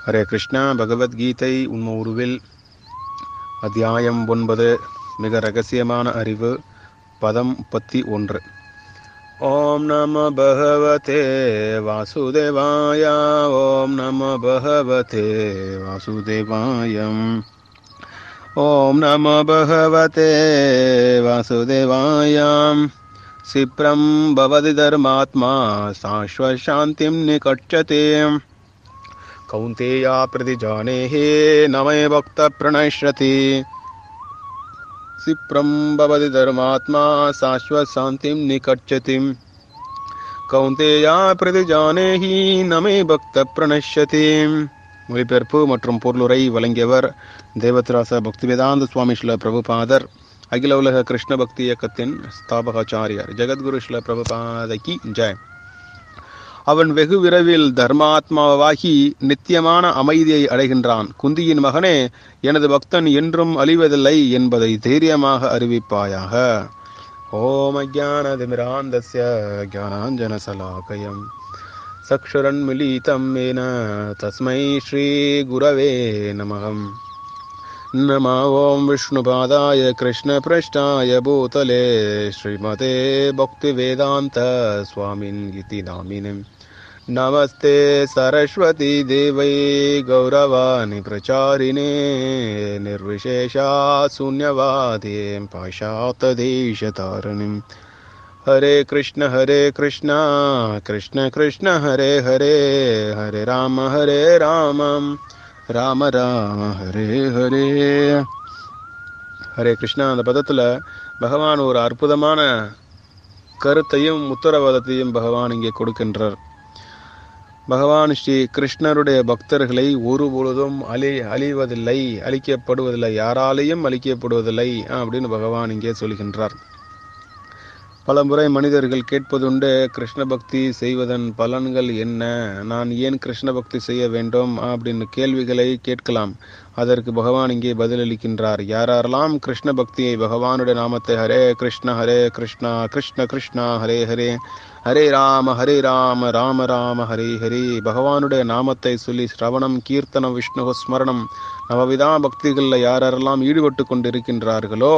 ஹரே கிருஷ்ணா பகவத்கீதை உண்ம உருவில் அத்தியாயம் ஒன்பது மிக ரகசியமான அறிவு பதம் முப்பத்தி ஒன்று ஓம் நம பகவதே வாசுதேவாய ஓம் நம பகவதே வாசுதேவாயம் ஓம் நம பகவதே வாசுதேவாயாம் சிப்ரம் பவதி தர்மாத்மா சாஸ்வசாந்திம் நிகட்சதே कौन्तेया प्रतिजानेहे न मे भक्तप्रणश्यति सिप्रं भवति धर्मात्मा शाश्वतशान्तिं निकट्यतिम् கௌந்தேயா பிரதிஜானேஹி நமே பக்த பிரணஷ்யதி மொழிபெயர்ப்பு மற்றும் பொருளுரை வழங்கியவர் தேவத்ராச பக்திவேதாந்த சுவாமி ஸ்ல பிரபுபாதர் அகில உலக கிருஷ்ண பக்தி இயக்கத்தின் ஸ்தாபகாச்சாரியார் ஜெகத்குரு ஸ்ல பிரபுபாதைக்கு ஜெய் அவன் வெகு விரைவில் தர்மாத்மாவாகி நித்தியமான அமைதியை அடைகின்றான் குந்தியின் மகனே எனது பக்தன் என்றும் அழிவதில்லை என்பதை தைரியமாக அறிவிப்பாயாக ஓம் அஜானதிமிராந்தஸ்ய ஜானாஞ்சனசலாகயம் சக்ஷுரன்மிலிதம் ஏன தஸ்மை ஸ்ரீகுரவே நமகம் नमा ॐ विष्णुपादाय कृष्णपृष्ठाय भूतले श्रीमते भक्तिवेदान्त स्वामिन् इति नामिनीम् नमस्ते सरस्वती देवै गौरवाणि प्रचारिणे निर्विशेषा शून्यवादे पाशातदेशतारिणीम् हरे कृष्ण हरे कृष्ण कृष्ण कृष्ण हरे हरे हरे राम हरे रामम् ராம ராம ஹரே ஹரே ஹரே கிருஷ்ணா அந்த பதத்தில் பகவான் ஒரு அற்புதமான கருத்தையும் உத்தரவாதத்தையும் பகவான் இங்கே கொடுக்கின்றார் பகவான் ஸ்ரீ கிருஷ்ணருடைய பக்தர்களை ஒரு பொழுதும் அழி அழிவதில்லை அழிக்கப்படுவதில்லை யாராலையும் அழிக்கப்படுவதில்லை அப்படின்னு பகவான் இங்கே சொல்கின்றார் பல முறை மனிதர்கள் கேட்பதுண்டு கிருஷ்ண பக்தி செய்வதன் பலன்கள் என்ன நான் ஏன் கிருஷ்ண பக்தி செய்ய வேண்டும் அப்படின்னு கேள்விகளை கேட்கலாம் அதற்கு பகவான் இங்கே பதிலளிக்கின்றார் யாரெல்லாம் கிருஷ்ண பக்தியை பகவானுடைய நாமத்தை ஹரே கிருஷ்ண ஹரே கிருஷ்ணா கிருஷ்ண கிருஷ்ணா ஹரே ஹரே ஹரே ராம ஹரே ராம ராம ராம ஹரே ஹரே பகவானுடைய நாமத்தை சொல்லி சிரவணம் கீர்த்தனம் விஷ்ணு ஸ்மரணம் நவவிதா பக்திகளில் யாரெல்லாம் ஈடுபட்டு கொண்டிருக்கின்றார்களோ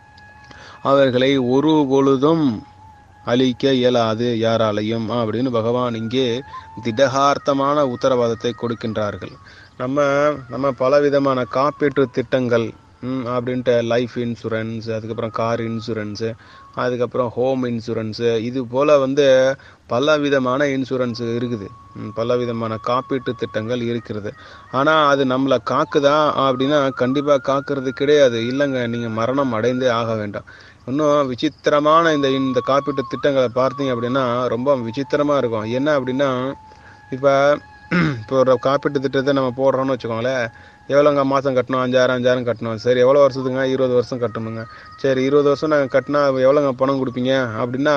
அவர்களை ஒரு பொழுதும் அழிக்க இயலாது யாராலையும் அப்படின்னு பகவான் இங்கே திடகார்த்தமான உத்தரவாதத்தை கொடுக்கின்றார்கள் நம்ம நம்ம பலவிதமான காப்பீட்டு திட்டங்கள் அப்படின்ட்டு லைஃப் இன்சூரன்ஸ் அதுக்கப்புறம் கார் இன்சூரன்ஸு அதுக்கப்புறம் ஹோம் இன்சூரன்ஸு இது போல் வந்து பல விதமான இன்சூரன்ஸ் இருக்குது பல விதமான காப்பீட்டு திட்டங்கள் இருக்கிறது ஆனால் அது நம்மளை காக்குதா அப்படின்னா கண்டிப்பாக காக்கிறது கிடையாது இல்லைங்க நீங்கள் மரணம் அடைந்தே ஆக வேண்டாம் இன்னும் விசித்திரமான இந்த இந்த காப்பீட்டு திட்டங்களை பார்த்தீங்க அப்படின்னா ரொம்ப விசித்திரமாக இருக்கும் என்ன அப்படின்னா இப்போ இப்போ ஒரு காப்பீட்டு திட்டத்தை நம்ம போடுறோம்னு வச்சுக்கோங்களேன் எவ்வளோங்க மாதம் கட்டணும் அஞ்சாயிரம் அஞ்சாயிரம் கட்டணும் சரி எவ்வளோ வருஷத்துங்க இருபது வருஷம் கட்டணுங்க சரி இருபது வருஷம் நாங்கள் கட்டினா எவ்வளோங்க பணம் கொடுப்பீங்க அப்படின்னா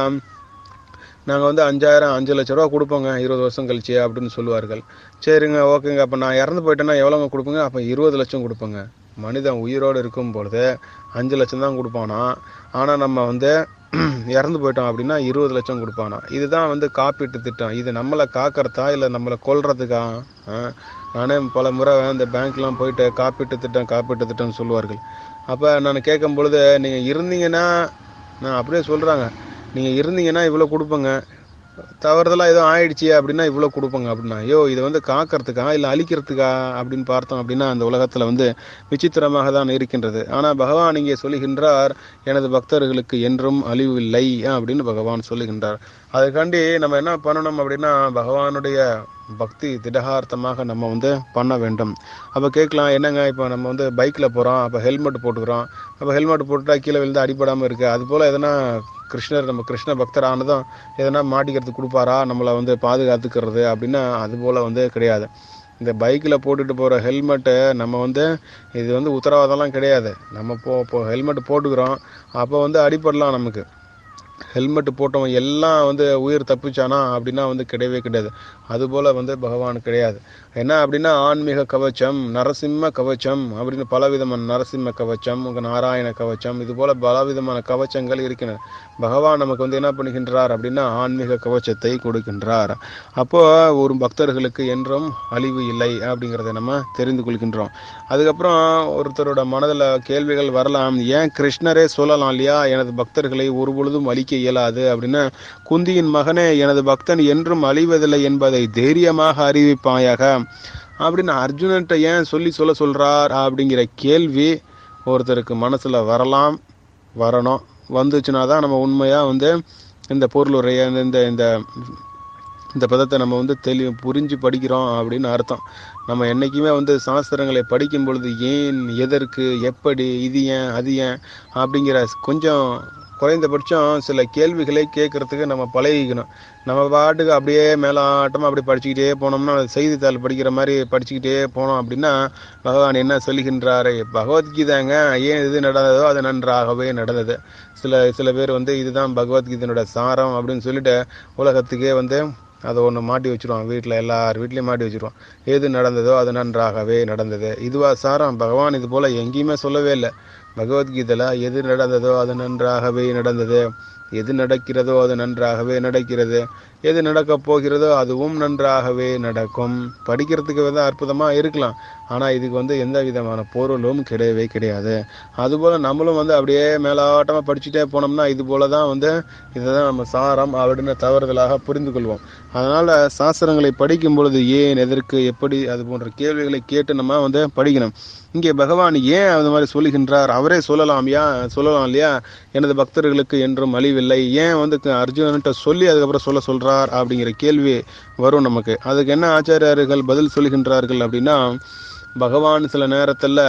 நாங்கள் வந்து அஞ்சாயிரம் அஞ்சு லட்ச ரூபா கொடுப்போங்க இருபது வருஷம் கழிச்சு அப்படின்னு சொல்லுவார்கள் சரிங்க ஓகேங்க அப்போ நான் இறந்து போயிட்டேன்னா எவ்வளோங்க கொடுப்போங்க அப்போ இருபது லட்சம் கொடுப்போங்க மனிதன் உயிரோடு இருக்கும் பொழுது அஞ்சு லட்சம் தான் கொடுப்பானா ஆனால் நம்ம வந்து இறந்து போயிட்டோம் அப்படின்னா இருபது லட்சம் கொடுப்பானா இதுதான் வந்து காப்பீட்டு திட்டம் இது நம்மளை காக்கிறதா இல்லை நம்மளை கொல்றதுக்கா நானே பல முறை இந்த பேங்க்லாம் போயிட்டு காப்பீட்டு திட்டம் காப்பீட்டு திட்டம்னு சொல்லுவார்கள் அப்போ நான் கேட்கும் பொழுது நீங்கள் இருந்தீங்கன்னா நான் அப்படியே சொல்கிறாங்க நீங்கள் இருந்தீங்கன்னா இவ்வளோ கொடுப்பேங்க தவறுதலாக எதுவும் ஆயிடுச்சு அப்படின்னா இவ்வளோ கொடுப்போங்க அப்படின்னா ஐயோ இதை வந்து காக்கிறதுக்கா இல்லை அழிக்கிறதுக்கா அப்படின்னு பார்த்தோம் அப்படின்னா அந்த உலகத்தில் வந்து விசித்திரமாக தான் இருக்கின்றது ஆனால் பகவான் இங்கே சொல்லுகின்றார் எனது பக்தர்களுக்கு என்றும் அழிவு இல்லை அப்படின்னு பகவான் சொல்லுகின்றார் அதுக்காண்டி நம்ம என்ன பண்ணணும் அப்படின்னா பகவானுடைய பக்தி திடகார்த்தமாக நம்ம வந்து பண்ண வேண்டும் அப்போ கேட்கலாம் என்னங்க இப்போ நம்ம வந்து பைக்கில் போகிறோம் அப்போ ஹெல்மெட் போட்டுக்கிறோம் அப்போ ஹெல்மெட் போட்டுட்டா கீழே விழுந்து அடிப்படாமல் இருக்குது அது போல் எதனா கிருஷ்ணர் நம்ம கிருஷ்ண பக்தர் ஆனதும் எதனா மாட்டிக்கிறது கொடுப்பாரா நம்மளை வந்து பாதுகாத்துக்கிறது அப்படின்னா அது போல் வந்து கிடையாது இந்த பைக்கில் போட்டுட்டு போகிற ஹெல்மெட்டு நம்ம வந்து இது வந்து உத்தரவாதம்லாம் கிடையாது நம்ம போ இப்போ ஹெல்மெட் போட்டுக்கிறோம் அப்போ வந்து அடிப்படலாம் நமக்கு ஹெல்மெட் போட்டவன் எல்லாம் வந்து உயிர் தப்பிச்சானா அப்படின்னா வந்து கிடையவே கிடையாது அதுபோல் வந்து பகவான் கிடையாது என்ன அப்படின்னா ஆன்மீக கவச்சம் நரசிம்ம கவச்சம் அப்படின்னு பலவிதமான நரசிம்ம கவச்சம் உங்க நாராயண கவச்சம் இது போல பலவிதமான கவச்சங்கள் இருக்கின்றன பகவான் நமக்கு வந்து என்ன பண்ணுகின்றார் அப்படின்னா ஆன்மீக கவச்சத்தை கொடுக்கின்றார் அப்போ ஒரு பக்தர்களுக்கு என்றும் அழிவு இல்லை அப்படிங்கிறத நம்ம தெரிந்து கொள்கின்றோம் அதுக்கப்புறம் ஒருத்தரோட மனதில் கேள்விகள் வரலாம் ஏன் கிருஷ்ணரே சொல்லலாம் இல்லையா எனது பக்தர்களை ஒரு பொழுதும் அழிக்க இயலாது அப்படின்னு குந்தியின் மகனே எனது பக்தன் என்றும் அழிவதில்லை என்பதை தைரியமாக அறிவிப்பாயாக அப்படின்னு அர்ஜுனன்ட்ட ஏன் சொல்லி சொல்ல சொல்றார் அப்படிங்கிற கேள்வி ஒருத்தருக்கு மனசுல வரலாம் வரணும் வந்துச்சுன்னா தான் நம்ம உண்மையா வந்து இந்த பொருளுரைய இந்த இந்த இந்த பதத்தை நம்ம வந்து தெளி புரிஞ்சு படிக்கிறோம் அப்படின்னு அர்த்தம் நம்ம என்றைக்குமே வந்து சாஸ்திரங்களை படிக்கும் பொழுது ஏன் எதற்கு எப்படி இது ஏன் அது ஏன் அப்படிங்கிற கொஞ்சம் குறைந்தபட்சம் சில கேள்விகளை கேட்கறதுக்கு நம்ம பழகிக்கணும் நம்ம பாட்டுக்கு அப்படியே மேலாட்டமாக அப்படி படிச்சுக்கிட்டே போனோம்னா அது செய்தித்தாள் படிக்கிற மாதிரி படிச்சுக்கிட்டே போனோம் அப்படின்னா பகவான் என்ன சொல்லுகின்றாரு பகவத்கீதைங்க ஏன் இது நடந்ததோ அது நன்றாகவே நடந்தது சில சில பேர் வந்து இதுதான் பகவத்கீதையோட சாரம் அப்படின்னு சொல்லிட்டு உலகத்துக்கே வந்து அதை ஒன்று மாட்டி வச்சிருவான் வீட்டில் எல்லார் வீட்லேயும் மாட்டி வச்சிருவான் எது நடந்ததோ அது நன்றாகவே நடந்தது இதுவா சாரம் பகவான் இது போல எங்கேயுமே சொல்லவே இல்லை பகவத்கீதையில் எது நடந்ததோ அது நன்றாகவே நடந்தது எது நடக்கிறதோ அது நன்றாகவே நடக்கிறது எது நடக்கப் போகிறதோ அதுவும் நன்றாகவே நடக்கும் படிக்கிறதுக்கு வந்து அற்புதமாக இருக்கலாம் ஆனால் இதுக்கு வந்து எந்த விதமான பொருளும் கிடையவே கிடையாது அதுபோல் நம்மளும் வந்து அப்படியே மேலாட்டமாக படிச்சுட்டே போனோம்னா இது போல தான் வந்து இதுதான் நம்ம சாரம் அப்படின்னு தவறுதலாக புரிந்து கொள்வோம் அதனால் சாஸ்திரங்களை படிக்கும் பொழுது ஏன் எதற்கு எப்படி அது போன்ற கேள்விகளை கேட்டு நம்ம வந்து படிக்கணும் இங்கே பகவான் ஏன் அந்த மாதிரி சொல்லுகின்றார் அவரே சொல்லலாம் ஏன் சொல்லலாம் இல்லையா எனது பக்தர்களுக்கு என்றும் அழிவில்லை ஏன் வந்து அர்ஜுனன்ட்ட சொல்லி அதுக்கப்புறம் சொல்ல சொல்றார் அப்படிங்கிற கேள்வி வரும் நமக்கு அதுக்கு என்ன ஆச்சாரியார்கள் பதில் சொல்லுகின்றார்கள் அப்படின்னா பகவான் சில நேரத்தில்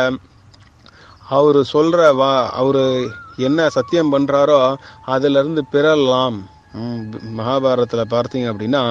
அவர் சொல்ற வா அவர் என்ன சத்தியம் பண்றாரோ அதுல இருந்து பிறலாம் மகாபாரதத்தில் பார்த்தீங்க அப்படின்னா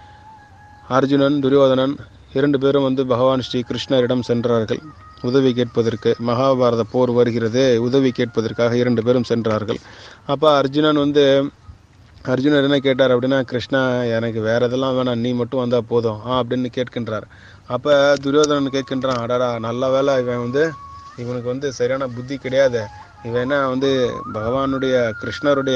அர்ஜுனன் துரியோதனன் இரண்டு பேரும் வந்து பகவான் ஸ்ரீ கிருஷ்ணரிடம் சென்றார்கள் உதவி கேட்பதற்கு மகாபாரத போர் வருகிறது உதவி கேட்பதற்காக இரண்டு பேரும் சென்றார்கள் அப்போ அர்ஜுனன் வந்து அர்ஜுனர் என்ன கேட்டார் அப்படின்னா கிருஷ்ணா எனக்கு வேற இதெல்லாம் வேணாம் நீ மட்டும் வந்தா போதும் ஆ அப்படின்னு கேட்கின்றார் அப்ப துரியோதனன் கேட்கின்றான் அடடா நல்ல வேலை இவன் வந்து இவனுக்கு வந்து சரியான புத்தி கிடையாது இவன் என்ன வந்து பகவானுடைய கிருஷ்ணருடைய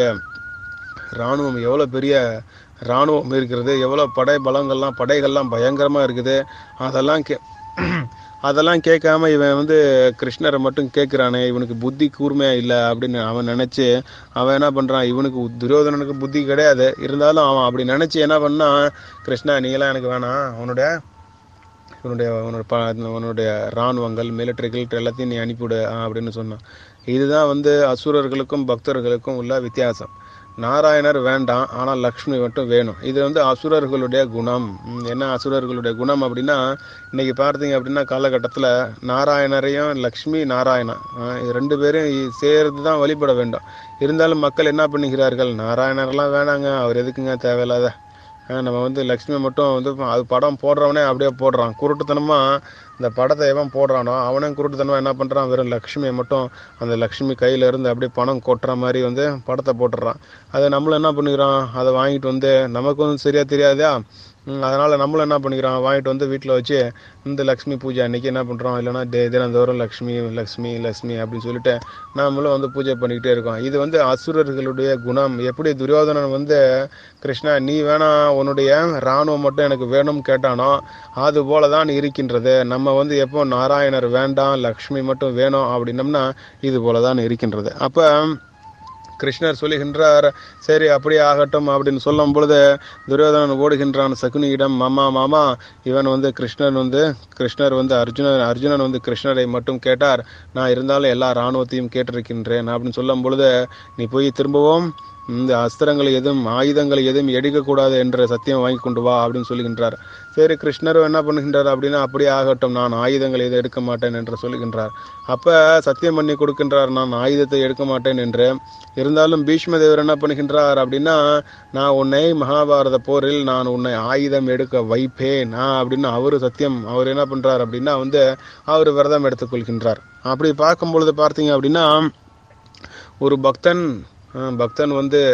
இராணுவம் எவ்வளோ பெரிய இராணுவம் இருக்கிறது எவ்வளோ படை பலங்கள்லாம் படைகள்லாம் பயங்கரமா இருக்குது அதெல்லாம் கே அதெல்லாம் கேட்காம இவன் வந்து கிருஷ்ணரை மட்டும் கேட்குறானே இவனுக்கு புத்தி கூர்மையா இல்லை அப்படின்னு அவன் நினைச்சு அவன் என்ன பண்றான் இவனுக்கு துரியோதனனுக்கு புத்தி கிடையாது இருந்தாலும் அவன் அப்படி நினைச்சு என்ன பண்ணான் கிருஷ்ணா நீங்களாம் எனக்கு வேணாம் அவனுடைய உன்னுடைய உன்னோட ப உன்னுடைய இராணுவங்கள் மிலிட்டரிகள் எல்லாத்தையும் நீ அனுப்பிவிடு அப்படின்னு சொன்னான் இதுதான் வந்து அசுரர்களுக்கும் பக்தர்களுக்கும் உள்ள வித்தியாசம் நாராயணர் வேண்டாம் ஆனால் லக்ஷ்மி மட்டும் வேணும் இது வந்து அசுரர்களுடைய குணம் என்ன அசுரர்களுடைய குணம் அப்படின்னா இன்னைக்கு பார்த்தீங்க அப்படின்னா காலகட்டத்தில் நாராயணரையும் லக்ஷ்மி நாராயணா ரெண்டு பேரும் சேர்ந்து தான் வழிபட வேண்டும் இருந்தாலும் மக்கள் என்ன பண்ணுகிறார்கள் நாராயணர்லாம் வேணாங்க அவர் எதுக்குங்க தேவையில்லாத நம்ம வந்து லக்ஷ்மி மட்டும் வந்து அது படம் போடுறவனே அப்படியே போடுறான் குருட்டுத்தனமா இந்த படத்தை எவன் போடுறானோ அவனும் குருட்டுத்தனமா என்ன பண்றான் வெறும் லக்ஷ்மியை மட்டும் அந்த லக்ஷ்மி கையில இருந்து அப்படியே பணம் கொட்டுற மாதிரி வந்து படத்தை போட்டுடுறான் அதை நம்மளும் என்ன பண்ணிக்கிறோம் அதை வாங்கிட்டு வந்து நமக்கு வந்து சரியா தெரியாதா அதனால நம்மளும் என்ன பண்ணிக்கிறோம் வாங்கிட்டு வந்து வீட்டில் வச்சு இந்த லக்ஷ்மி பூஜை அன்னைக்கு என்ன பண்ணுறோம் இல்லைன்னா டே தினந்தோறும் லக்ஷ்மி லக்ஷ்மி லக்ஷ்மி அப்படின்னு சொல்லிட்டு நாமளும் வந்து பூஜை பண்ணிக்கிட்டே இருக்கோம் இது வந்து அசுரர்களுடைய குணம் எப்படி துரியோதனன் வந்து கிருஷ்ணா நீ வேணா உன்னுடைய இராணுவம் மட்டும் எனக்கு வேணும் கேட்டானோ அது போல தான் இருக்கின்றது நம்ம வந்து எப்போ நாராயணர் வேண்டாம் லக்ஷ்மி மட்டும் வேணும் அப்படின்னம்னா இது போல தான் இருக்கின்றது அப்போ கிருஷ்ணர் சொல்லுகின்றார் சரி அப்படியே ஆகட்டும் அப்படின்னு சொல்லும் பொழுது துரியோதனன் ஓடுகின்றான் சகுனியிடம் மாமா மாமா இவன் வந்து கிருஷ்ணன் வந்து கிருஷ்ணர் வந்து அர்ஜுனன் அர்ஜுனன் வந்து கிருஷ்ணரை மட்டும் கேட்டார் நான் இருந்தாலும் எல்லா இராணுவத்தையும் கேட்டிருக்கின்றேன் அப்படின்னு சொல்லும் பொழுது நீ போய் திரும்பவும் இந்த அஸ்திரங்களை எதுவும் ஆயுதங்களை எதுவும் எடுக்கக்கூடாது என்ற சத்தியம் வாங்கி கொண்டு வா அப்படின்னு சொல்லுகின்றார் சரி கிருஷ்ணரும் என்ன பண்ணுகின்றார் அப்படின்னா அப்படியே ஆகட்டும் நான் ஆயுதங்களை எதுவும் எடுக்க மாட்டேன் என்று சொல்லுகின்றார் அப்ப சத்தியம் பண்ணி கொடுக்கின்றார் நான் ஆயுதத்தை எடுக்க மாட்டேன் என்று இருந்தாலும் பீஷ்ம தேவர் என்ன பண்ணுகின்றார் அப்படின்னா நான் உன்னை மகாபாரத போரில் நான் உன்னை ஆயுதம் எடுக்க வைப்பேன் நான் அப்படின்னு அவரு சத்தியம் அவர் என்ன பண்றார் அப்படின்னா வந்து அவர் விரதம் எடுத்துக்கொள்கின்றார் அப்படி பார்க்கும் பொழுது பார்த்தீங்க அப்படின்னா ஒரு பக்தன் பக்தன் வந்து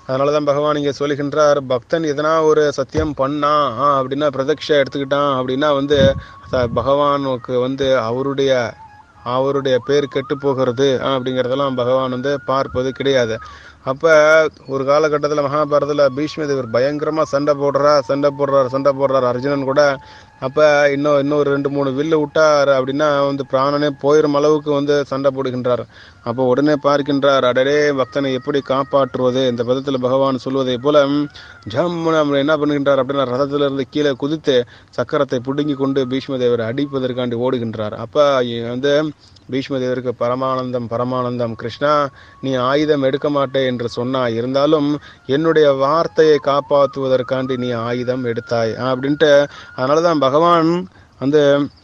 அதனால தான் பகவான் இங்கே சொல்லுகின்றார் பக்தன் எதனா ஒரு சத்தியம் பண்ணா ஆ, அப்படின்னா பிரதட்சை எடுத்துக்கிட்டான் அப்படின்னா வந்து அத பகவானுக்கு வந்து அவருடைய அவருடைய பேர் கெட்டு போகிறது ஆ, அப்படிங்கிறதெல்லாம் பகவான் வந்து பார்ப்பது கிடையாது அப்ப ஒரு காலகட்டத்தில் மகாபாரதத்தில் பீஷ்ம தேவர் பயங்கரமா சண்டை போடுறா சண்டை போடுறார் சண்டை போடுறார் அர்ஜுனன் கூட அப்ப இன்னும் இன்னொரு ரெண்டு மூணு வில்லு விட்டார் அப்படின்னா வந்து பிராணனே போயிடும் அளவுக்கு வந்து சண்டை போடுகின்றார் அப்போ உடனே பார்க்கின்றார் அடடே பக்தனை எப்படி காப்பாற்றுவது இந்த பதத்தில் பகவான் சொல்வதை போல ம், ஜம்முன்னு அவர் என்ன பண்ணுகின்றார் அப்படின்னா ரதத்திலிருந்து கீழே குதித்து சக்கரத்தை பிடுங்கி கொண்டு பீஷ்ம தேவரை அடிப்பதற்காண்டி ஓடுகின்றார் அப்ப வந்து பீஷ்ம தேவருக்கு பரமானந்தம் பரமானந்தம் கிருஷ்ணா நீ ஆயுதம் எடுக்க மாட்டே என்று சொன்னாய் இருந்தாலும் என்னுடைய வார்த்தையை காப்பாற்றுவதற்காண்டி நீ ஆயுதம் எடுத்தாய் அப்படின்ட்டு அதனால தான் பகவான் அந்த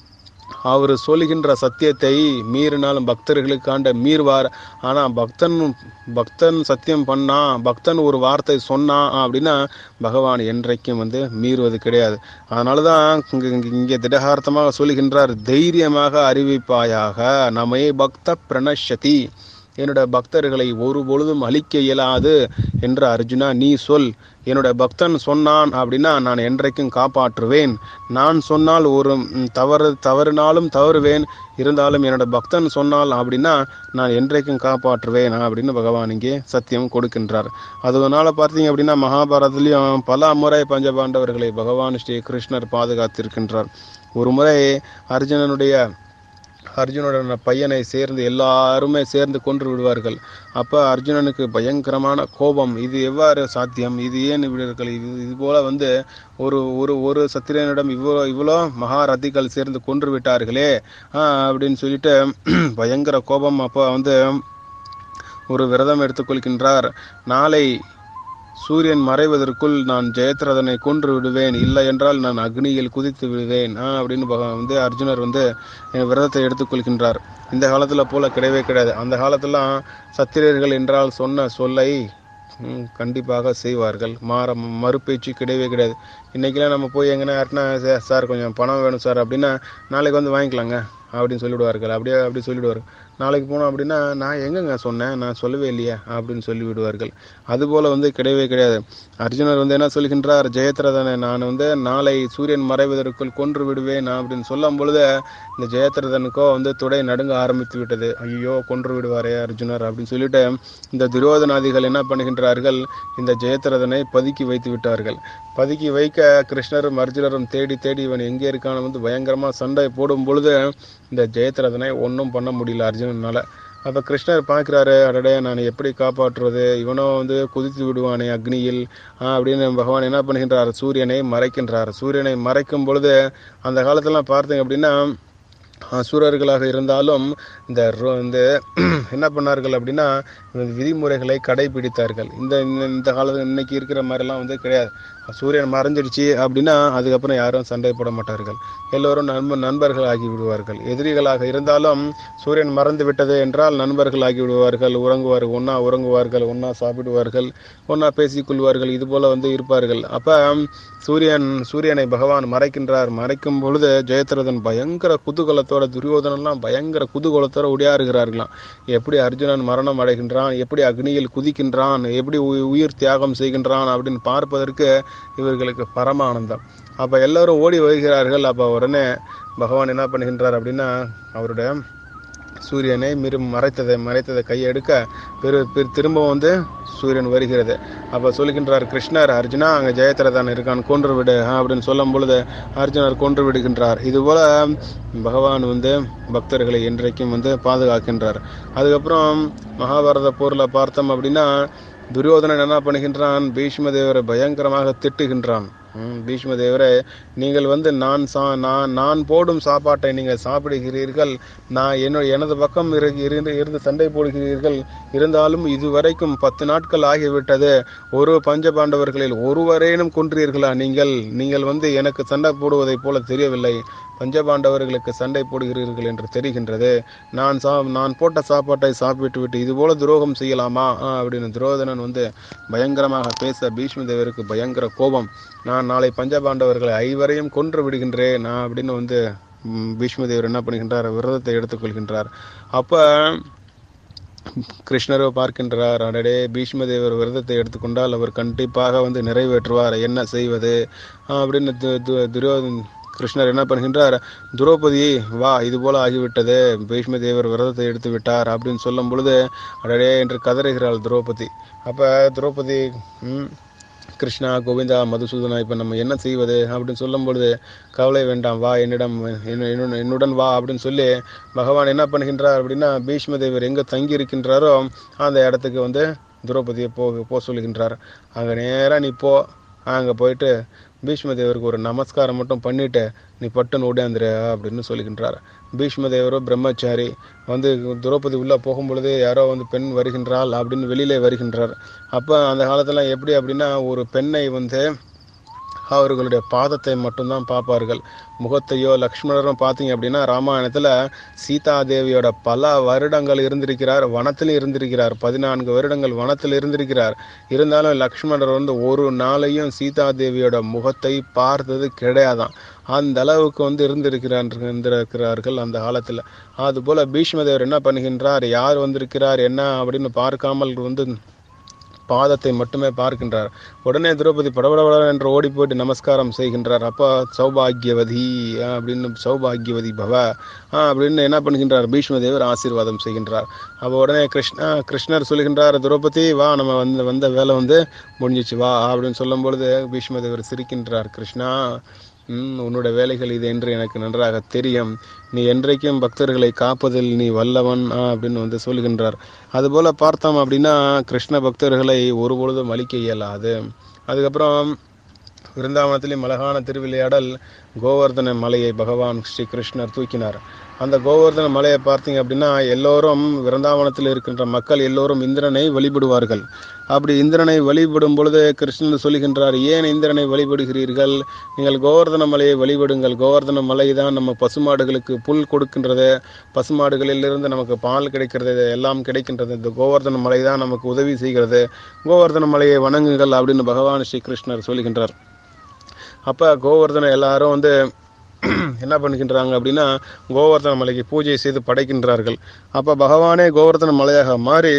அவர் சொல்லுகின்ற சத்தியத்தை மீறினாலும் பக்தர்களுக்காண்ட மீறுவார் ஆனா பக்தன் பக்தன் சத்தியம் பண்ணா பக்தன் ஒரு வார்த்தை சொன்னா அப்படின்னா பகவான் என்றைக்கும் வந்து மீறுவது கிடையாது அதனால தான் இங்க இங்கே திடகார்த்தமாக சொல்லுகின்றார் தைரியமாக அறிவிப்பாயாக நமே பக்த பிரணஷதி என்னுடைய பக்தர்களை ஒரு பொழுதும் அழிக்க இயலாது என்று அர்ஜுனா நீ சொல் என்னுடைய பக்தன் சொன்னான் அப்படின்னா நான் என்றைக்கும் காப்பாற்றுவேன் நான் சொன்னால் ஒரு ம், தவறு தவறினாலும் தவறுவேன் இருந்தாலும் என்னோட பக்தன் சொன்னால் அப்படின்னா நான் என்றைக்கும் காப்பாற்றுவேன் அப்படின்னு பகவான் இங்கே சத்தியம் கொடுக்கின்றார் அதனால பார்த்தீங்க அப்படின்னா மகாபாரதத்திலையும் பல முறை பஞ்சபாண்டவர்களை பகவான் ஸ்ரீ கிருஷ்ணர் பாதுகாத்திருக்கின்றார் ஒரு முறை அர்ஜுனனுடைய அர்ஜுனோட பையனை சேர்ந்து எல்லாருமே சேர்ந்து கொன்று விடுவார்கள் அப்ப அர்ஜுனனுக்கு பயங்கரமான கோபம் இது எவ்வாறு சாத்தியம் இது ஏன் இப்படி இது இது போல வந்து ஒரு ஒரு ஒரு சத்திரியனிடம் இவ்வளோ இவ்வளோ மகாரதிகள் சேர்ந்து கொன்று விட்டார்களே ஆஹ் அப்படின்னு சொல்லிட்டு பயங்கர கோபம் அப்போ வந்து ஒரு விரதம் எடுத்துக்கொள்கின்றார் நாளை சூரியன் மறைவதற்குள் நான் ஜெயத்ரதனை கொன்று விடுவேன் இல்லை என்றால் நான் அக்னியில் குதித்து விடுவேன் ஆ, அப்படின்னு பக- வந்து அர்ஜுனர் வந்து என் விரதத்தை எடுத்துக்கொள்கின்றார் இந்த காலத்துல போல கிடையவே கிடையாது அந்த காலத்துலாம் சத்திரியர்கள் என்றால் சொன்ன சொல்லை ம், கண்டிப்பாக செய்வார்கள் மாற மறுபேச்சு கிடையவே கிடையாது இன்னைக்கெல்லாம் நம்ம போய் எங்கன்னா யாருன்னா "சார், சார் கொஞ்சம் பணம் வேணும் சார் அப்படின்னா நாளைக்கு வந்து வாங்கிக்கலாங்க அப்படின்னு சொல்லிவிடுவார்கள் அப்படியே அப்படி சொல்லிவிடுவார் நாளைக்கு போனோம் அப்படின்னா நான் எங்கங்க சொன்னேன் நான் சொல்லவே இல்லையே அப்படின்னு சொல்லி விடுவார்கள் அதுபோல வந்து கிடையவே கிடையாது அர்ஜுனர் வந்து என்ன சொல்கின்றார் ஜெயத்ரதனை நான் வந்து நாளை சூரியன் மறைவதற்குள் கொன்று விடுவேன் அப்படின்னு சொல்லும் பொழுது இந்த ஜெயத்ரதனுக்கோ வந்து துடை நடுங்க ஆரம்பித்து விட்டது ஐயோ கொன்று விடுவாரே அர்ஜுனர் அப்படின்னு சொல்லிட்டு இந்த துரியோதனாதிகள் என்ன பண்ணுகின்றார்கள் இந்த ஜெயத்ரதனை பதுக்கி வைத்து விட்டார்கள் பதுக்கி வைக்க கிருஷ்ணரும் அர்ஜுனரும் தேடி தேடி இவன் எங்கே இருக்கான்னு வந்து பயங்கரமா சண்டை போடும் பொழுது இந்த ஜெயத்ரதனை ஒன்றும் பண்ண முடியல அர்ஜுனனால அப்ப கிருஷ்ணர் பார்க்கிறாரு அடடே நான் எப்படி காப்பாற்றுவது இவனும் வந்து குதித்து விடுவானே அக்னியில் ஆஹ் அப்படின்னு பகவான் என்ன பண்ணுகின்றார் சூரியனை மறைக்கின்றார் சூரியனை மறைக்கும் பொழுது அந்த காலத்துலாம் பார்த்தீங்க அப்படின்னா அசுரர்களாக இருந்தாலும் இந்த ரோ- இந்த என்ன பண்ணார்கள் அப்படின்னா இந்த விதிமுறைகளை கடைபிடித்தார்கள் இந்த இந்த- இந்த காலத்துல இன்னைக்கு இருக்கிற மாதிரிலாம் வந்து கிடையாது சூரியன் மறைஞ்சிடுச்சு அப்படின்னா அதுக்கப்புறம் யாரும் சண்டை போட மாட்டார்கள் எல்லோரும் நண்ப நண்பர்கள் ஆகி விடுவார்கள் எதிரிகளாக இருந்தாலும் சூரியன் மறைந்து விட்டது என்றால் நண்பர்கள் ஆகி விடுவார்கள் உறங்குவார்கள் ஒண்ணா உறங்குவார்கள் ஒண்ணா சாப்பிடுவார்கள் ஒண்ணா பேசிக்கொள்வார்கள் இது போல வந்து இருப்பார்கள் அப்ப சூரியன் சூரியனை பகவான் மறைக்கின்றார் மறைக்கும் பொழுது ஜெயத்ரதன் பயங்கர குதூகலத்தோட துரியோதனெல்லாம் பயங்கர குதூகலத்தோட உடையாறுகிறார்களாம் எப்படி அர்ஜுனன் மரணம் அடைகின்றான் எப்படி அக்னியில் குதிக்கின்றான் எப்படி உயி- உயிர் தியாகம் செய்கின்றான் அப்படின்னு பார்ப்பதற்கு இவர்களுக்கு பரமானந்தம் அப்ப எல்லாரும் ஓடி வருகிறார்கள் அப்ப உடனே பகவான் என்ன பண்ணுகின்றார் அப்படின்னா அவருடைய சூரியனை மிரு மறைத்ததை மறைத்ததை கையை எடுக்க பெரு பெரு திரும்பவும் வந்து சூரியன் வருகிறது அப்ப சொல்லுகின்றார் கிருஷ்ணர் அர்ஜுனா அங்க ஜெயத்ரதன் இருக்கான் கொன்று விடு ஆ, அப்படின்னு சொல்லும் பொழுது அர்ஜுனர் கொன்று விடுகின்றார் இது போல பகவான் வந்து பக்தர்களை என்றைக்கும் வந்து பாதுகாக்கின்றார் அதுக்கப்புறம் மகாபாரத போர்ல பார்த்தோம் அப்படின்னா துரியோதனன் என்ன பண்ணுகின்றான் பீஷ்ம தேவரை பயங்கரமாக திட்டுகின்றான் ம், பீஷ்ம தேவரே நீங்கள் வந்து நான் சா நான் நான் போடும் சாப்பாட்டை நீங்கள் சாப்பிடுகிறீர்கள் நான் என்ன எனது பக்கம் இரு- இருந்து இருந்து சண்டை போடுகிறீர்கள் இருந்தாலும் இதுவரைக்கும் பத்து நாட்கள் ஆகிவிட்டது ஒரு பஞ்ச பாண்டவர்களில் ஒருவரேனும் கொன்றீர்களா நீங்கள் நீங்கள் வந்து எனக்கு சண்டை போடுவதைப் போல தெரியவில்லை பஞ்சபாண்டவர்களுக்கு சண்டை போடுகிறீர்கள் என்று தெரிகின்றது நான் சா நான் போட்ட சாப்பாட்டை சாப்பிட்டு விட்டு இது போல துரோகம் செய்யலாமா ஆ, அப்படின்னு துரோதனன் வந்து பயங்கரமாக பேச பீஷ்ம தேவருக்கு பயங்கர கோபம் நான் நாளை பஞ்சபாண்டவர்களை ஐவரையும் கொன்று விடுகின்றேன் நான் அப்படின்னு வந்து ம், பீஷ்ம தேவர் என்ன பண்ணுகின்றார் விரதத்தை எடுத்துக்கொள்கின்றார் அப்ப கிருஷ்ணரை பார்க்கின்றார் அடடே பீஷ்ம தேவர் விரதத்தை எடுத்துக்கொண்டால் அவர் கண்டிப்பாக வந்து நிறைவேற்றுவார் என்ன செய்வது அப்படின்னு து- து- துரியோதன் கிருஷ்ணர் என்ன பண்ணுகின்றார் துரோபதி வா இது போல ஆகிவிட்டது பீஷ்ம தேவர் விரதத்தை எடுத்து விட்டார் அப்படின்னு சொல்லும் பொழுது அடடே என்று கதறுகிறாள் திரௌபதி அப்ப திரௌபதி ம், கிருஷ்ணா கோவிந்தா மதுசூதனா இப்போ நம்ம என்ன செய்வது அப்படின்னு சொல்லும் பொழுது கவலை வேண்டாம் வா என்னிடம் என்ன- என்னுடன் என்னுடன் வா அப்படின்னு சொல்லி பகவான் என்ன பண்ணுகின்றார் அப்படின்னா பீஷ்ம தேவர் எங்கே தங்கி இருக்கின்றாரோ அந்த இடத்துக்கு வந்து திரௌபதியை போ போ சொல்லுகின்றார் அங்கே நேராக நீ போ அங்கே போயிட்டு பீஷ்ம தேவருக்கு ஒரு நமஸ்காரம் மட்டும் பண்ணிட்டு நீ பட்டுன்னு ஓடியாந்துரு அப்படின்னு சொல்லுகின்றார் பீஷ்ம தேவரோ பிரம்மச்சாரி வந்து திரௌபதி உள்ளே போகும் பொழுது யாரோ வந்து பெண் வருகின்றாள் அப்படின்னு வெளியிலே வருகின்றார் அப்போ அந்த காலத்துல எப்படி அப்படின்னா ஒரு பெண்ணை வந்து அவர்களுடைய பாதத்தை மட்டும்தான் பார்ப்பார்கள் முகத்தையோ லக்ஷ்மணரும் பார்த்தீங்க அப்படின்னா ராமாயணத்துல சீதா தேவியோட பல வருடங்கள் இருந்திருக்கிறார் வனத்தில் இருந்திருக்கிறார் பதினான்கு வருடங்கள் வனத்தில் இருந்திருக்கிறார் இருந்தாலும் லக்ஷ்மணர் வந்து ஒரு நாளையும் சீதா தேவியோட முகத்தை பார்த்தது கிடையாதான் அந்த அளவுக்கு வந்து இருந்திருக்கிறார் இருந்திருக்கிறார்கள் அந்த காலத்துல அதுபோல பீஷ்மதேவர் என்ன பண்ணுகின்றார் யார் வந்திருக்கிறார் என்ன அப்படின்னு பார்க்காமல் வந்து பாதத்தை மட்டுமே பார்க்கின்றார் உடனே திரௌபதி படபடபட என்று ஓடி போயிட்டு நமஸ்காரம் செய்கின்றார் அப்பா சௌபாகியவதி ஆ, அப்படின்னு சௌபாகியவதி பவ ஆ, அப்படின்னு என்ன பண்ணுகின்றார் பீஷ்மதேவர் ஆசீர்வாதம் செய்கின்றார் அப்போ உடனே கிருஷ்ணா கிருஷ்ணர் சொல்கின்றார் திரௌபதி வா நம்ம வந்து வந்த வேலை வந்து முடிஞ்சிச்சு வா அப்படின்னு சொல்லும் பொழுது பீஷ்மதேவர் சிரிக்கின்றார் கிருஷ்ணா ம், உன்னோட வேலைகள் இது என்று எனக்கு நன்றாக தெரியும் நீ என்றைக்கும் பக்தர்களை காப்பதில் நீ வல்லவன் ஆ, அப்படின்னு வந்து சொல்கின்றார் அதுபோல பார்த்தோம் அப்படின்னா கிருஷ்ண பக்தர்களை ஒருபொழுதும் அழிக்க இயலாது அதுக்கப்புறம் விருந்தாவனத்திலும் அழகான திருவிளையாடல் கோவர்தன மலையை பகவான் ஸ்ரீ கிருஷ்ணர் தூக்கினார் அந்த கோவர்தன மலையை பார்த்தீங்க அப்படின்னா எல்லோரும் விருந்தாவனத்தில் இருக்கின்ற மக்கள் எல்லோரும் இந்திரனை வழிபடுவார்கள் அப்படி இந்திரனை வழிபடும் பொழுது கிருஷ்ணன் சொல்லுகின்றார் ஏன் இந்திரனை வழிபடுகிறீர்கள் நீங்கள் கோவர்தன மலையை வழிபடுங்கள் கோவர்தன மலை தான் நம்ம பசுமாடுகளுக்கு புல் கொடுக்கின்றது பசுமாடுகளிலிருந்து நமக்கு பால் கிடைக்கிறது இது எல்லாம் கிடைக்கின்றது இந்த கோவர்தன மலை தான் நமக்கு உதவி செய்கிறது கோவர்தன மலையை வணங்குங்கள் அப்படின்னு பகவான் ஸ்ரீ கிருஷ்ணர் சொல்லுகின்றார் அப்போ கோவர்தன எல்லாரும் வந்து என்ன பண்ணுகின்றாங்க அப்படின்னா கோவர்தன மலைக்கு பூஜை செய்து படைக்கின்றார்கள் அப்போ பகவானே கோவர்தன மலையாக மாறி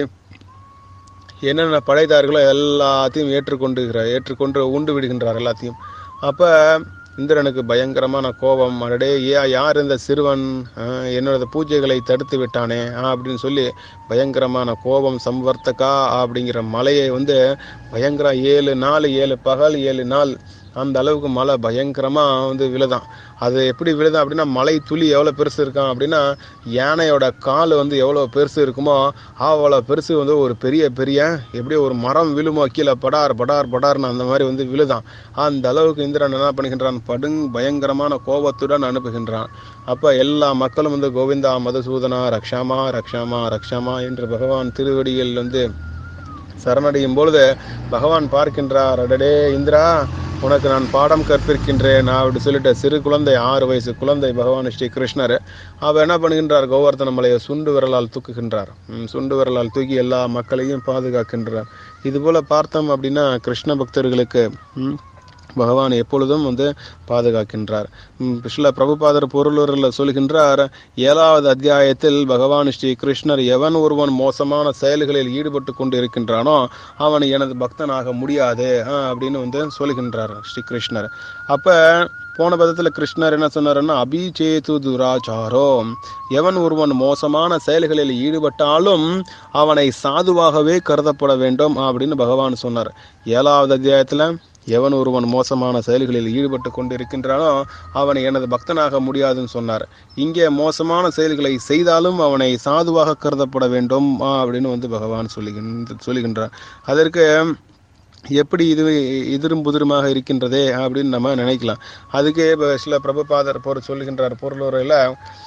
என்னென்ன படைத்தார்களோ எல்லாத்தையும் ஏற்றுக்கொண்டுகிறார் ஏற்றுக்கொண்டு உண்டு விடுகின்றார் எல்லாத்தையும் அப்போ இந்திரனுக்கு பயங்கரமான கோபம் அடடே ஏ யார் இந்த சிறுவன் ஆஹ், என்னோட பூஜைகளை தடுத்து விட்டானே ஆஹ், அப்படின்னு சொல்லி பயங்கரமான கோபம் சம்வர்த்தகா அப்படிங்கிற மலையை வந்து பயங்கர ஏழு நாள் ஏழு பகல் ஏழு நாள் அந்த அளவுக்கு மழை பயங்கரமா வந்து விழுதான் அது எப்படி விழுதான் அப்படின்னா மலை துளி எவ்வளவு பெருசு இருக்கான் அப்படின்னா யானையோட கால் வந்து எவ்வளவு பெருசு இருக்குமோ அவ்வளோ பெருசு வந்து ஒரு பெரிய பெரிய எப்படி ஒரு மரம் விழுமோ கீழே படார் படார் படார்னு அந்த மாதிரி வந்து விழுதான் அந்த அளவுக்கு இந்திரன் என்ன பண்ணுகின்றான் படுங் பயங்கரமான கோபத்துடன் அனுப்புகின்றான் அப்ப எல்லா மக்களும் வந்து கோவிந்தா மதுசூதனா ரக்ஷாமா ரக்ஷாமா ரக்ஷாமா என்று பகவான் திருவடியில் வந்து சரணடையும் பொழுது பகவான் பார்க்கின்றார் அடடே இந்திரா உனக்கு நான் பாடம் கற்பிக்கின்றேன் நான் அப்படி சொல்லிட்டு சிறு குழந்தை ஆறு வயசு குழந்தை பகவான் ஸ்ரீ கிருஷ்ணர் அவர் என்ன பண்ணுகின்றார் கோவர்த்தன மலையை சுண்டு விரலால் தூக்குகின்றார் ம், சுண்டு விரலால் தூக்கி எல்லா மக்களையும் பாதுகாக்கின்றார் இது போல பார்த்தோம் அப்படின்னா கிருஷ்ண பக்தர்களுக்கு ம், பகவான் எப்பொழுதும் வந்து பாதுகாக்கின்றார் ம், ஸ்ரீல பிரபுபாதர் பொருளூரில் சொல்கின்றார் ஏழாவது அத்தியாயத்தில் பகவான் ஸ்ரீ கிருஷ்ணர் எவன் ஒருவன் மோசமான செயல்களில் ஈடுபட்டு கொண்டு இருக்கின்றானோ அவன் எனது பக்தனாக முடியாது ஆ, அப்படின்னு வந்து சொல்கின்றார் ஸ்ரீ கிருஷ்ணர் அப்ப போன பதத்துல கிருஷ்ணர் என்ன சொன்னாருன்னா அபிச்சேது துராச்சாரோ எவன் ஒருவன் மோசமான செயல்களில் ஈடுபட்டாலும் அவனை சாதுவாகவே கருதப்பட வேண்டும் அப்படின்னு பகவான் சொன்னார் ஏழாவது அத்தியாயத்துல எவன் ஒருவன் மோசமான செயல்களில் ஈடுபட்டு கொண்டிருக்கின்றானோ அவனை எனது பக்தனாக முடியாதுன்னு சொன்னார் இங்கே மோசமான செயல்களை செய்தாலும் அவனை சாதுவாக கருதப்பட வேண்டும் ஆ, அப்படின்னு வந்து பகவான் சொல்லுகின்ற சொல்லுகின்றார் அதற்கு எப்படி இது எதிரும் புதிருமாக இருக்கின்றதே அப்படின்னு நம்ம நினைக்கலாம் அதுக்கே இப்ப சில பிரபுபாதர் பொருள் சொல்லுகின்றார் பொருளுரையில்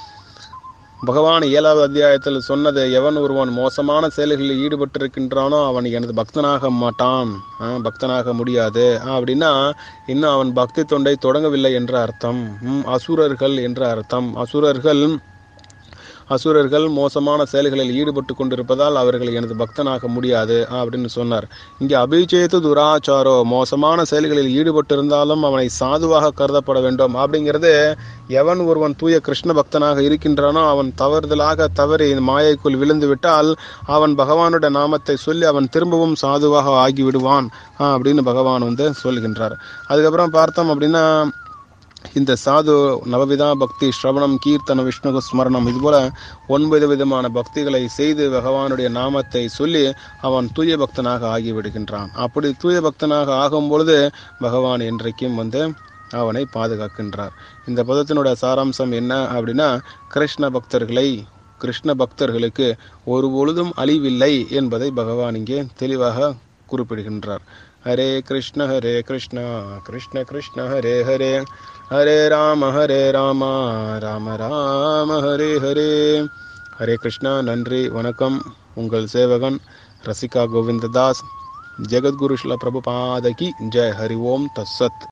பகவான் ஏழாவது அத்தியாயத்தில் சொன்னது எவன் ஒருவன் மோசமான செயல்களில் ஈடுபட்டிருக்கின்றானோ அவன் எனது பக்தனாக மாட்டான் ஆ, பக்தனாக முடியாது ஆ, அப்படின்னா இன்னும் அவன் பக்தி தொண்டை தொடங்கவில்லை என்ற அர்த்தம் ம், அசுரர்கள் என்ற அர்த்தம் அசுரர்கள் அசுரர்கள் மோசமான செயல்களில் ஈடுபட்டு கொண்டிருப்பதால் அவர்கள் எனது பக்தனாக முடியாது அப்படின்னு சொன்னார் இங்கே அபிஜேத்து துராச்சாரோ மோசமான செயல்களில் ஈடுபட்டிருந்தாலும் அவனை சாதுவாக கருதப்பட வேண்டும் அப்படிங்கிறது எவன் ஒருவன் தூய கிருஷ்ண பக்தனாக இருக்கின்றானோ அவன் தவறுதலாக தவறி மாயைக்குள் விழுந்து விட்டால் அவன் பகவானுடைய நாமத்தை சொல்லி அவன் திரும்பவும் சாதுவாக ஆகி விடுவான் அப்படின்னு பகவான் வந்து சொல்கின்றார் அதுக்கப்புறம் பார்த்தோம் அப்படின்னா இந்த சாது நவவிதா பக்தி ஸ்ரவணம் கீர்த்தன விஷ்ணு ஸ்மரணம் இது போல ஒன்பது விதமான பக்திகளை செய்து பகவானுடைய நாமத்தை சொல்லி அவன் தூய பக்தனாக ஆகிவிடுகின்றான் அப்படி தூய பக்தனாக ஆகும் பொழுது பகவான் என்றைக்கும் வந்து அவனை பாதுகாக்கின்றார் இந்த பதத்தினுடைய சாராம்சம் என்ன அப்படின்னா கிருஷ்ண பக்தர்களை கிருஷ்ண பக்தர்களுக்கு ஒரு பொழுதும் அழிவில்லை என்பதை பகவான் இங்கே தெளிவாக குறிப்பிடுகின்றார் ஹரே கிருஷ்ண ஹரே கிருஷ்ணா கிருஷ்ண கிருஷ்ண ஹரே ஹரே ஹரே ராம ஹரே ராமா ராம ராம ஹரே ஹரே ஹரே கிருஷ்ணா நன்றி வணக்கம் உங்கள் சேவகன் ரசிகா கோவிந்ததாஸ் ஜெகத்குரு ஸ்ல பிரபுபாதகி ஜெய் ஹரி ஓம் தஸ்ஸத்